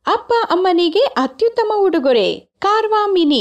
ಅಪ್ಪ ಅಮ್ಮನಿಗೆ ಅತ್ಯುತ್ತಮ ಉಡುಗೊರೆ ಕಾರ್ವಾ ಮಿನಿ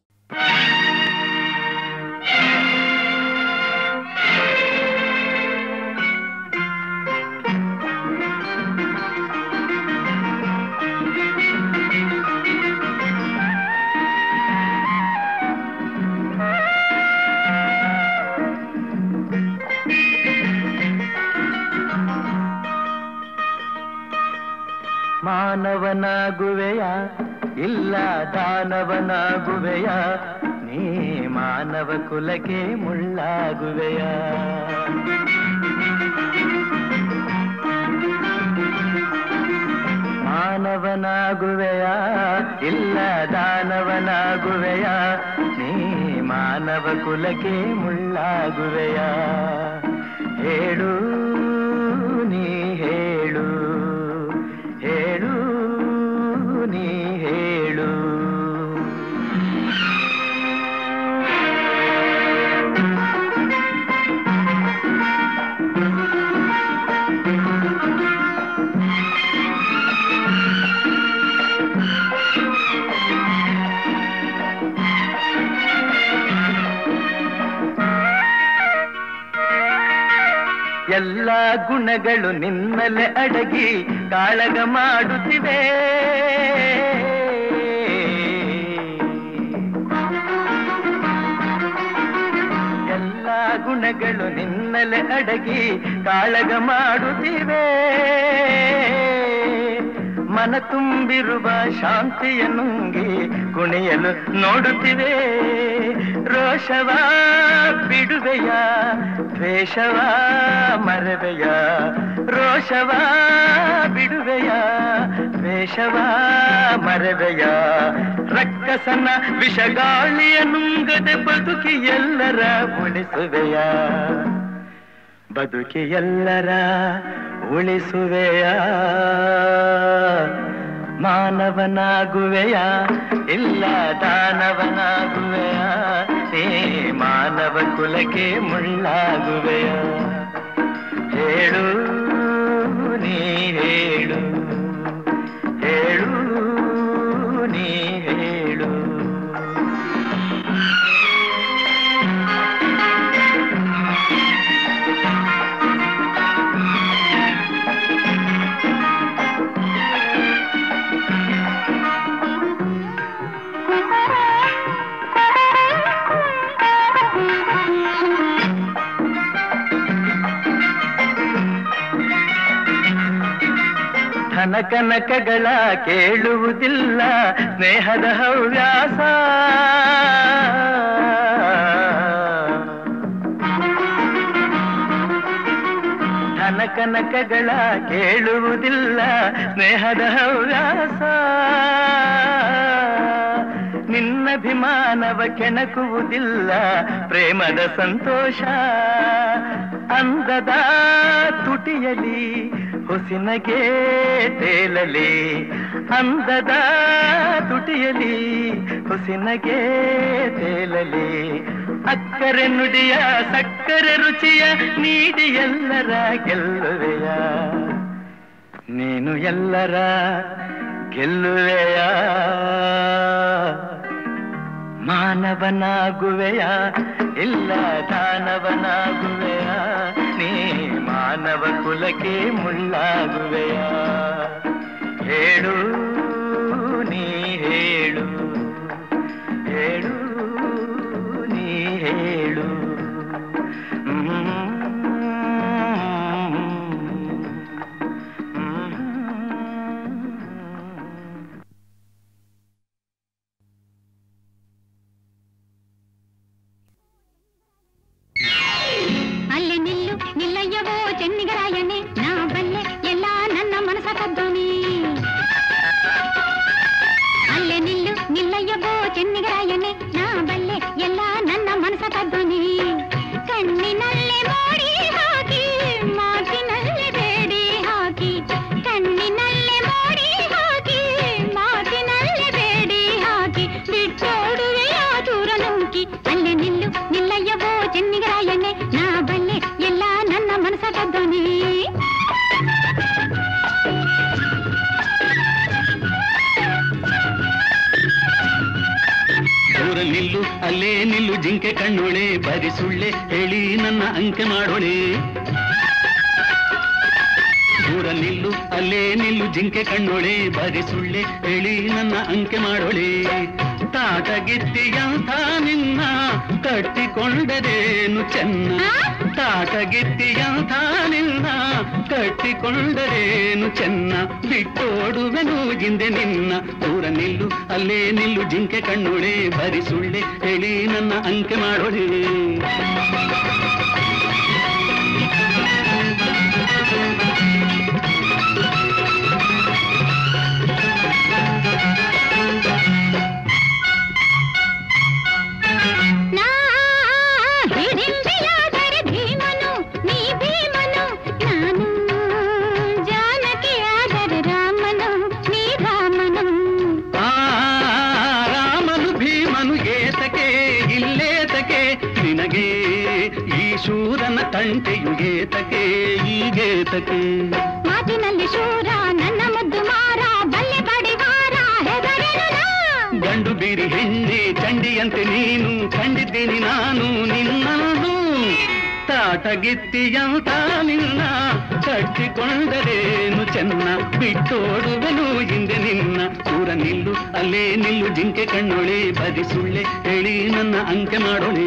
ಮಾನವನಾಗುವೆಯ ಇಲ್ಲ ದಾನವನಾಗುವೆಯ ನೀ ಮಾನವ ಕುಲಕ್ಕೆ ಮುಳ್ಳಾಗುವೆಯ ಮಾನವನಾಗುವೆಯ ಇಲ್ಲ ದಾನವನಾಗುವೆಯ ನೀ ಮಾನವ ಕುಲಕ್ಕೆ ಮುಳ್ಳಾಗುವೆಯ ಹೇಳು ನೀ ಹೇಳು ಹೇಳು ನೀ ಹೇಳು ಎಲ್ಲ ಗುಣಗಳು ನಿನ್ನಲೆ ಅಡಗಿ ಕಾಳಗ ಮಾಡುತ್ತಿವೆ ಎಲ್ಲ ಗುಣಗಳು ನಿನ್ನಲೆ ಅಡಗಿ ಕಾಳಗ ಮಾಡುತ್ತಿವೆ ಮನ ತುಂಬಿರುವ ಶಾಂತಿಯ ನುಂಗಿ ಕುಣಿಯಲು ನೋಡುತ್ತಿವೆ ರೋಷವ ಬಿಡುವೆಯ ದ್ವೇಷವ ಮರವೆಯ ರೋಷವ ಬಿಡುವೆಯ ದ್ವೇಷವ ಮರವೆಯ ರಕ್ಕಸನ ವಿಷಗಾಳಿಯ ನುಂಗದೆ ಬದುಕಿ ಎಲ್ಲರ ಉಳಿಸುವೆಯ ಬದುಕಿ ಎಲ್ಲರ ಉಳಿಸುವೆಯ ಮಾನವನಾಗುವೆಯ ಇಲ್ಲ ದಾನವನಾಗುವೆಯ ಏ ಮಾನವ ಕುಲಕ್ಕೆ ಮುಳ್ಳಾಗುವೆಯ ಹೇಳು ನೀ ಹೇಳು ಹೇಳು ನೀ ಹೇಳು ಧನ ಕನಕಗಳ ಕೇಳುವುದಿಲ್ಲ ಸ್ನೇಹದ ಹವ್ಯಾಸ ಧನ ಕನಕಗಳ ಕೇಳುವುದಿಲ್ಲ ಸ್ನೇಹದ ಹವ್ಯಾಸ ನಿನ್ನಭಿಮಾನವ ಕೆಣಕುವುದಿಲ್ಲ ಪ್ರೇಮದ ಸಂತೋಷ ಅಂದದ ತುಟಿಯಲಿ ಹುಸಿನಗೆ ತೇಲಲಿ ಅಂದದ ತುಟಿಯಲಿ ಹುಸಿನಗೆ ತೇಲಲಿ ಅಕ್ಕರೆ ನುಡಿಯ ಸಕ್ಕರೆ ರುಚಿಯ ನೀಡಿ ಎಲ್ಲರ ಗೆಲ್ಲುವೆಯ ನೀನು ಎಲ್ಲರ ಗೆಲ್ಲುವೆಯ ಮಾನವನಾಗುವೆಯ ಇಲ್ಲ ದಾನವನಾಗುವೆಯ ನೀ ಮಾನವ ಕುಲಕ್ಕೆ ಮುಳ್ಳಾಗುವೆಯ ಹೇಳು ನೀ ಹೇಳು ಹೇಳು ನೀ ಹೇಳು ಅಲ್ಲೇ ನಿಲ್ಲು ನಿಲ್ಲಯ್ಯವೋ ಚೆನ್ನಿಗರಾಯಣ್ಣೆ ನಾ ಬಲ್ಲೆ ಎಲ್ಲ ನನ್ನ ಮನಸ ಕದ್ದೋನಿ ಜಿಂಕೆ ಕಣ್ಣೊಳೆ ಬರಿ ಸುಳ್ಳೆ ಹೇಳಿ ನನ್ನ ಅಂಕೆ ಮಾಡೋಳೆ ದೂರ ನಿಲ್ಲು ಅಲ್ಲೇ ನಿಲ್ಲು ಜಿಂಕೆ ಕಣ್ಣೊಳೆ ಬರಿ ಸುಳ್ಳೆ ಹೇಳಿ ನನ್ನ ಅಂಕೆ ಮಾಡೋಳೆ ತಾಟಗಿತ್ತಿಯಂಥ ನಿನ್ನ ಕಟ್ಟಿಕೊಂಡರೇನು ಚೆನ್ನ ತಾಟಗಿತ್ತಿಯಂಥ ನಿನ್ನ ಕಟ್ಟಿಕೊಂಡರೇನು ಚೆನ್ನ ಬಿಟ್ಟೋಡುವೆನು ಹಿಂದೆ ನಿನ್ನ ದೂರ ನಿಲ್ಲು ಅಲ್ಲೇ ನಿಲ್ಲು ಜಿಂಕೆ ಕಣ್ಣೊಳೆ ಬರಿ ಸುಳ್ಳೆ ಹೇಳಿ ನನ್ನ ಅಂಕೆ ಮಾಡೋಳೆ ನಾ ಹಿಡಿಂಬೆಯಾದರೆ ಭೀಮನು ನೀ ಭೀಮನು ನಾನು ಜಾನಕಿಯಾದರೆ ರಾಮನು ನೀ ರಾಮನು ಆ ರಾಮನು ಭೀಮನು ಏತಕೆ ಇಲ್ಲೇತಕೆ ನಿನಗೆ ಈ ಶೂರನ ತಂಟೆಯು ಏತಕೆ ಈಗೇತಕೆ ಮಾತಿನಲ್ಲಿ ಶೂರ ನನ್ನ ಮುದ್ದು ಮಾರ ಬಲ್ಲೆ ಬಡಿವಾರ ಹೆದರೆನು ನಾ. ಗಂಡು ಬೀರಿ ಹೆಣ್ಣೆ ಚಂಡಿಯಂತೆ ನೀನು ಕಂಡಿದ್ದೀನಿ ನಾನು ನಿನ್ನನು ತಾಟಗಿತ್ತಿಯಂತ ನಿನ್ನ ಕಟ್ಟಿಕೊಂಡರೇನು ಚೆನ್ನ ಬಿಟ್ಟೋಡುವೆನು ಹಿಂದೆ ನಿನ್ನ ದೂರ ನಿಲ್ಲು ಅಲ್ಲೇ ನಿಲ್ಲು ಜಿಂಕೆ ಕಣ್ಣೊಳೆ ಬದಿ ಸುಳ್ಳೆ ಹೇಳಿ ನನ್ನ ಅಂಕೆ ಮಾಡೋಳೆ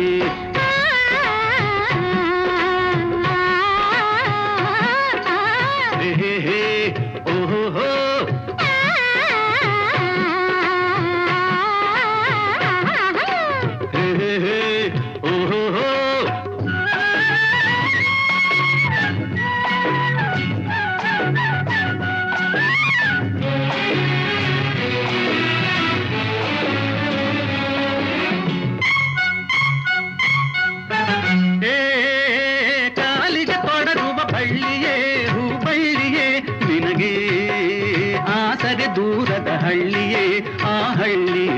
ಹೇ ಹೇ ಹೇ ಓಹೋ ಹೋ ಹೇ ಹೇ ಹೇ ಓಹೋ ಹೋ ಏ ಕಾಲಿಗೆ ತೊಡರುವ ಬಳ್ಳಿಯೇ ಹೂ ಬಳ್ಳಿಯೇ ನಿನಗೆ ಆಸರೆ ದೂರದ ಹಳ್ಳಿಯೇ ಆ ಹಳ್ಳಿ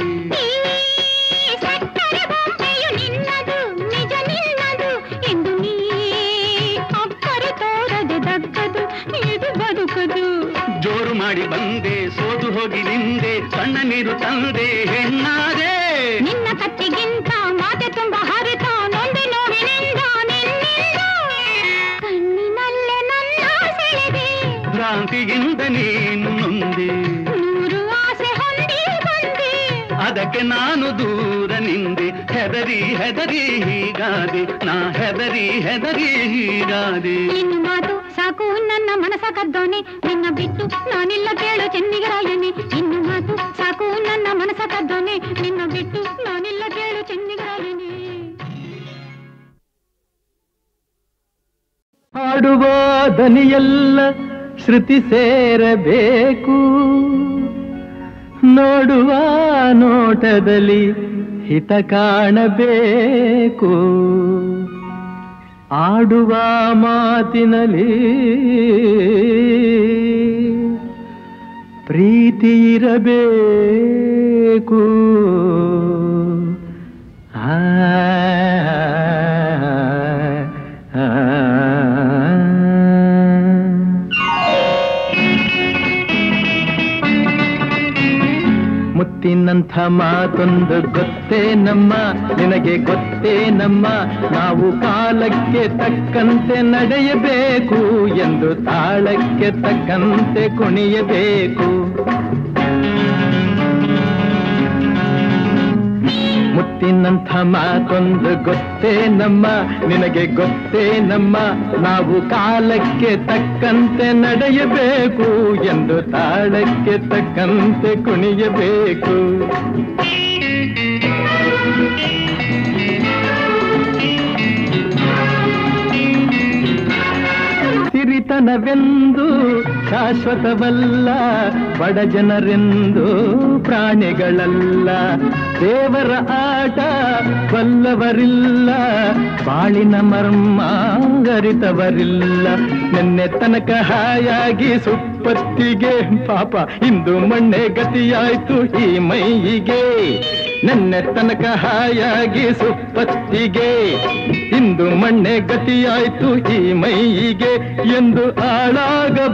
ಈ ಸಕ್ಕರೆ ಬೊಂಬೆಯು ನಿನ್ನದು ನಿಜ ನಿನ್ನದು ಎಂದು ನೀ ಅಕ್ಕರೆ ತೋರದೆ ದಕ್ಕದು ಇದು ಬದುಕದು ಜೋರು ಮಾಡಿ ಬಂದೆ ಸೋತು ಹೋಗಿ ನಿಂದೆ ಸಣ್ಣ ನೀರು ತಂದೆ ಹೆಣ್ಣಾದೆ ನಿನ್ನ ಕತ್ತಿಗಿಂತ ಮಾತೆ ತುಂಬ ಹರಿತ ನೊಂದೆ ನೋವಿನಿಂದ ನಿನ್ನಿಂದ ಕಣ್ಣಿನಲ್ಲೇ ನನ್ನ ಸೆಳೆದೆ ಭ್ರಾಂತಿಯಿಂದ ನೀನು ನೊಂದೆ ನೂರು ಆಸೆ ಹೊಂದಿ ಬಂದೆ ಅದಕ್ಕೆ ನಾನು ದೂರ ನಿಂದೆ ಹೆದರಿ ಹೆದರಿ ಹೀಗಾದೆ ನಾ ಹೆದರಿ ಹೆದರಿ ಹೀಗಾದೆ ನಿನ್ನ ಮಾತು ಸಾಕು ನನ್ನ ಮನಸ ಕದ್ದೋನೆ ನಿನ್ನ ಬಿಟ್ಟು ನಾನಿಲ್ಲ ಕೇಳು ಚೆನ್ನಿಗರಾಯನೆ ನಿನ್ನ ಮಾತು ಸಾಕು ನನ್ನ ಮನಸ ಕದ್ದೋನೆ ನಿನ್ನ ಬಿಟ್ಟು ನಾನಿಲ್ಲ ಕೇಳು ಚೆನ್ನಿಗರಾಯನೆ ಹಾಡುವ ದನಿಯೆಲ್ಲ ಶ್ರುತಿ ಸೇರಬೇಕು ನೋಡುವ ನೋಟದಲ್ಲಿ ಹಿತ ಕಾಣಬೇಕು ಆಡುವ ಮಾತಿನಲ್ಲಿ ಪ್ರೀತಿ ಇರಬೇಕು ಆ, ಆ, ಮುತ್ತಿನಂಥ ಮಾತೊಂದು ಗೊತ್ತೇ ನಮ್ಮ ನಿನಗೆ ಗೊತ್ತೇ ನಮ್ಮ ನಾವು ಕಾಲಕ್ಕೆ ತಕ್ಕಂತೆ ನಡೆಯಬೇಕು ಎಂದು ತಾಳಕ್ಕೆ ತಕ್ಕಂತೆ ಕುಣಿಯಬೇಕು ಮುತ್ತಿನಂಥ ಮಾತೊಂದು ಗೊತ್ತೇ ನಮ್ಮ ನಿನಗೆ ಗೊತ್ತೇ ನಮ್ಮ ನಾವು ಕಾಲಕ್ಕೆ ತಕ್ಕಂತೆ ನಡೆಯಬೇಕು ಎಂದು ತಾಳಕ್ಕೆ ತಕ್ಕಂತೆ ಕುಣಿಯಬೇಕು ಸಿರಿತನವೆಂದು ಶಾಶ್ವತವಲ್ಲ ಬಡ ಜನರೆಂದು ಪ್ರಾಣಿಗಳಲ್ಲ ದೇವರ ಆಟ ಬಲ್ಲವರಿಲ್ಲ ಬಾಳಿನ ಮರ್ಮ ಅರಿತವರಿಲ್ಲ ನಿನ್ನೆ ತನಕ ಹಾಯಾಗಿ ಸುಪ್ಪತ್ತಿಗೆ ಪಾಪ ಇಂದು ಮಣ್ಣೆ ಗತಿಯಾಯ್ತು ಈ ಮೈಯಿಗೆ ನಿನ್ನೆ ತನಕ ಹಾಯಾಗಿ ಸುಪ್ಪತ್ತಿಗೆ ಇಂದು ಮಣ್ಣೆ ಗತಿಯಾಯ್ತು ಈ ಮೈಯಿಗೆ ಎಂದು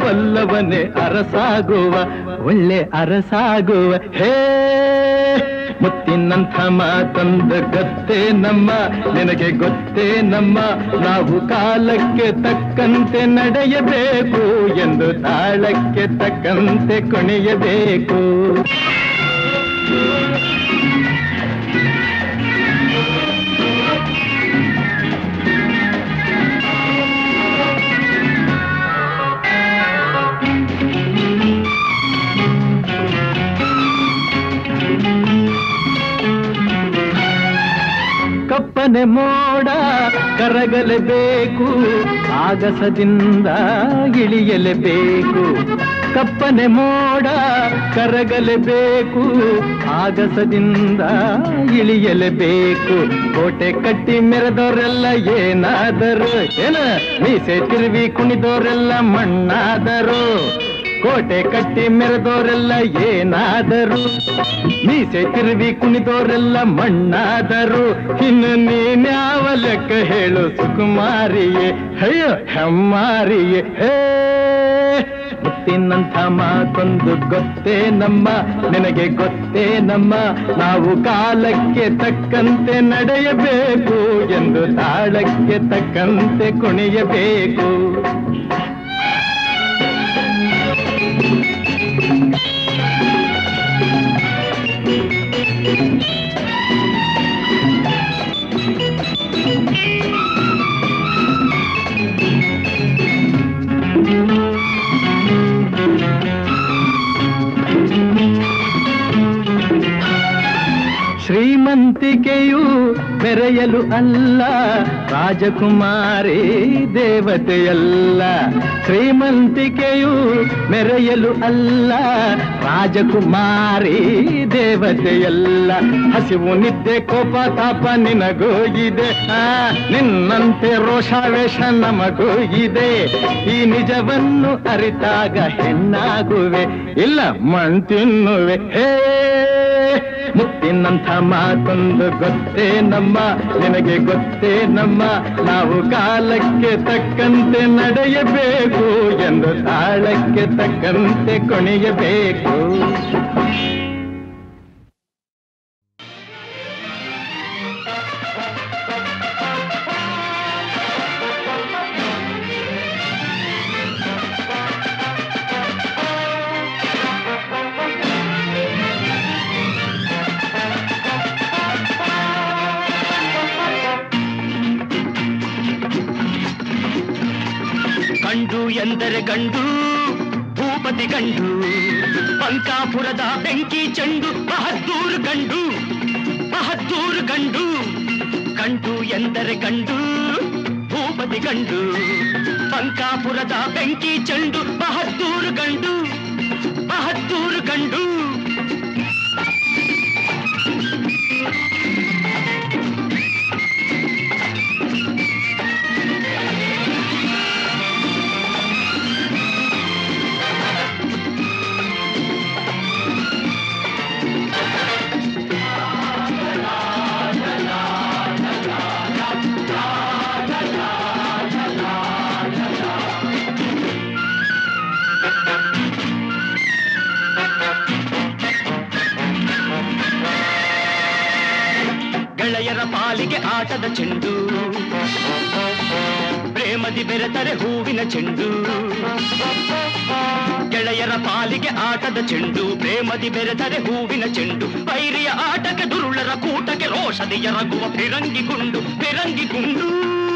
ಆಳಾಗಬಲ್ಲವನೇ ಅರಸಾಗುವ ಒಳ್ಳೆ ಅರಸಾಗುವ ಹೇ ಮುತ್ತಿನಂಥ ಮಾತೊಂದು ಗೊತ್ತೇ ನಮ್ಮ ನಿನಗೆ ಗೊತ್ತೇ ನಮ್ಮ ನಾವು ಕಾಲಕ್ಕೆ ತಕ್ಕಂತೆ ನಡೆಯಬೇಕು ಎಂದು ತಾಳಕ್ಕೆ ತಕ್ಕಂತೆ ಕುಣಿಯಬೇಕು ಕಪ್ಪನೆ ಮೋಡ ಕರಗಲೇಬೇಕು ಆಗಸದಿಂದ ಇಳಿಯಲೇಬೇಕು ಕಪ್ಪನೆ ಮೋಡ ಕರಗಲೇಬೇಕು ಆಗಸದಿಂದ ಇಳಿಯಲೇಬೇಕು ಕೋಟೆ ಕಟ್ಟಿ ಮೆರೆದವರೆಲ್ಲ ಏನಾದರು ಏನ ಮೀಸೆ ತಿರುವಿ ಕುಣಿದವರೆಲ್ಲ ಮಣ್ಣಾದರು ಕೋಟೆ ಕಟ್ಟಿ ಮೆರೆದವರೆಲ್ಲ ಏನಾದರು ಮೀಸೆ ತಿರುವಿ ಕುಣಿದವರೆಲ್ಲ ಮಣ್ಣಾದರು ಇನ್ನು ನೀನ್ಯಾವ ಲೆಕ್ಕ ಹೇಳು ಸುಕುಮಾರಿಯೇ ಅಯ್ಯೋ ಹೆಮ್ಮಾರಿಯೇ ಹೇ ಮುತ್ತಿನಂಥ ಮಾತೊಂದು ಗೊತ್ತೇ ನಮ್ಮ ನಿನಗೆ ಗೊತ್ತೇ ನಮ್ಮ ನಾವು ಕಾಲಕ್ಕೆ ತಕ್ಕಂತೆ ನಡೆಯಬೇಕು ಎಂದು ತಾಳಕ್ಕೆ ತಕ್ಕಂತೆ ಕುಣಿಯಬೇಕು ಶ್ರೀಮಂತಿಕೆಯು ಬೆರೆಯಲು ಅಲ್ಲ ರಾಜಕುಮಾರಿ ದೇವತೆಯಲ್ಲ ಶ್ರೀಮಂತಿಕೆಯು ಮೆರೆಯಲು ಅಲ್ಲ ರಾಜಕುಮಾರಿ ದೇವತೆಯಲ್ಲ ಹಸಿವು ನಿದ್ದೆ ಕೋಪ ತಾಪ ನಿನಗೂ ಇದೆ ಆ, ನಿನ್ನಂತೆ ರೋಷಾವೇಶ ನಮಗೂ ಇದೆ ಈ ನಿಜವನ್ನು ಅರಿತಾಗ ಹೆಣ್ಣಾಗುವೆ ಇಲ್ಲ ಮಣ್ ತಿನ್ನುವೆ ಹೇ ಮುತ್ತಿನಂಥ ಮಾತೊಂದು ಗೊತ್ತೇ ನಮ್ಮ ನಿನಗೆ ಗೊತ್ತೇ ನಮ್ಮ ನಾವು ಕಾಲಕ್ಕೆ ತಕ್ಕಂತೆ ನಡೆಯಬೇಕು ಎಂದು ತಾಳಕ್ಕೆ ತಕ್ಕಂತೆ ಕುಣಿಯಬೇಕು ಗಂಡು ಎಂದರೆ ಗಂಡು ಭೂಪತಿ ಗಂಡು ಪಂಕಾಪುರದ ಬೆಂಕಿ ಚೆಂಡು ಬಹದ್ದೂರು ಗಂಡು ಬಹದ್ದೂರು ಗಂಡು ಗಂಡು ಎಂದರೆ ಗಂಡು ಭೂಪತಿ ಗಂಡು ಪಂಕಾಪುರದ ಬೆಂಕಿ ಚೆಂಡು ಬಹದ್ದೂರು ಗಂಡು ಬಹದ್ದೂರು ಗಂಡು ಗೆಳೆಯರ ಪಾಲಿಗೆ ಆಟದ ಚೆಂಡು ಪ್ರೇಮದಿ ಬೆರೆತರೆ ಹೂವಿನ ಚೆಂಡು ಗೆಳೆಯರ ಪಾಲಿಗೆ ಆಟದ ಚೆಂಡು ಪ್ರೇಮದಿ ಬೆರೆತರೆ ಹೂವಿನ ಚೆಂಡು ವೈರಿಯ ಆಟಕ್ಕೆ ದುರುಳರ ಕೂಟಕ್ಕೆ ರೋಷದಿ ಎರಗುವ ಫಿರಂಗಿ ಗುಂಡು ಫಿರಂಗಿ ಗುಂಡು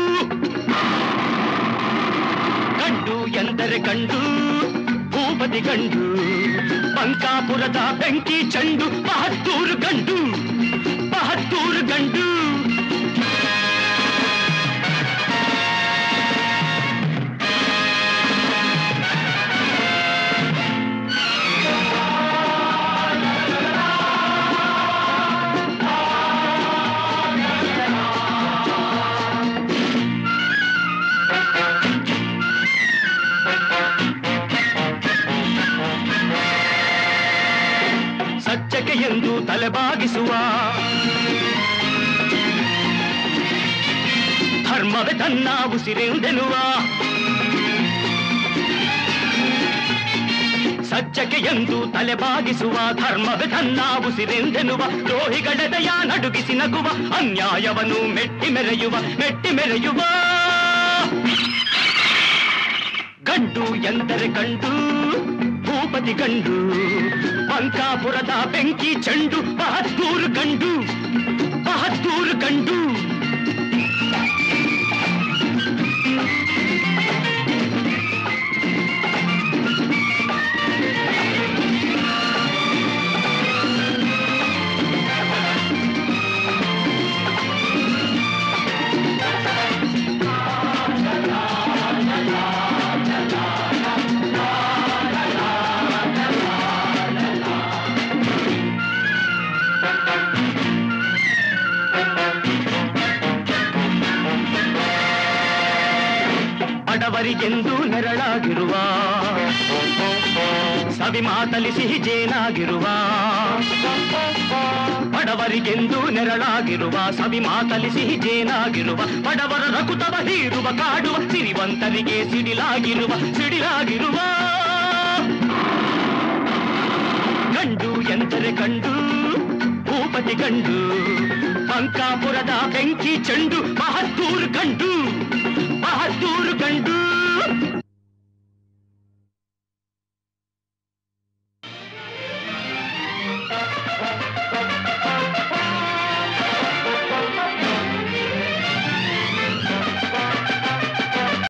ಗಂಡು ಎಂದರೆ ಗಂಡು ಭೂಪತಿ ಗಂಡು ಬಂಕಾಪುರದ ಬೆಂಕಿ ಚೆಂಡು ಬಹದ್ದೂರು ಗಂಡು ಬಹದ್ದೂರು ಗಂಡು ಸತ್ಯಕ್ಕೆ ಎಂದು ತಲೆಬಾಗಿಸುವ ಧರ್ಮವೇ ತನ್ನ ಉಸಿರೆಂದೆನುವ ಸಜ್ಜಕೆ ಎಂದು ತಲೆ ಬಾಗಿಸುವ ಧರ್ಮವೇ ತನ್ನ ಉಸಿರೆಂದೆನ್ನುವ ದ್ರೋಹಿಗಳೆದೆಯ ನಡುಗಿಸಿ ನಗುವ ಅನ್ಯಾಯವನ್ನು ಮೆಟ್ಟಿ ಮೆರೆಯುವ ಮೆಟ್ಟಿ ಮೆರೆಯುವ ಗಂಡು ಎಂದರೆ ಗಂಡು ಭೂಪತಿ ಗಂಡು ಬಂಕಾಪುರದ ಬೆಂಕಿ ಚೆಂಡು ಬಹದ್ದೂರು ಗಂಡು ಬಹದ್ದೂರು ಗಂಡು ಬಡವರಿಗೆಂದು ನೆರಳಾಗಿರುವ ಸವಿ ಮಾತಲಿ ಸಿಹಿ ಜೇನಾಗಿರುವ ಬಡವರಿಗೆಂದು ನೆರಳಾಗಿರುವ ಸವಿ ಮಾತಲಿ ಸಿಹಿ ಜೇನಾಗಿರುವ ಬಡವರ ರಕುತವ ಹೀರುವ ಕಾಡುವ ಸಿರಿವಂತರಿಗೆ ಸಿಡಿಲಾಗಿರುವ ಸಿಡಿಲಾಗಿರುವ ಗಂಡು ಎಂದರೆ ಗಂಡು ಭೂಪತಿ ಗಂಡು ಬಂಕಾಪುರದ ಬೆಂಕಿ ಚೆಂಡು ಬಹದ್ದೂರು ಗಂಡು ಬಹದ್ದೂರು ಗಂಡು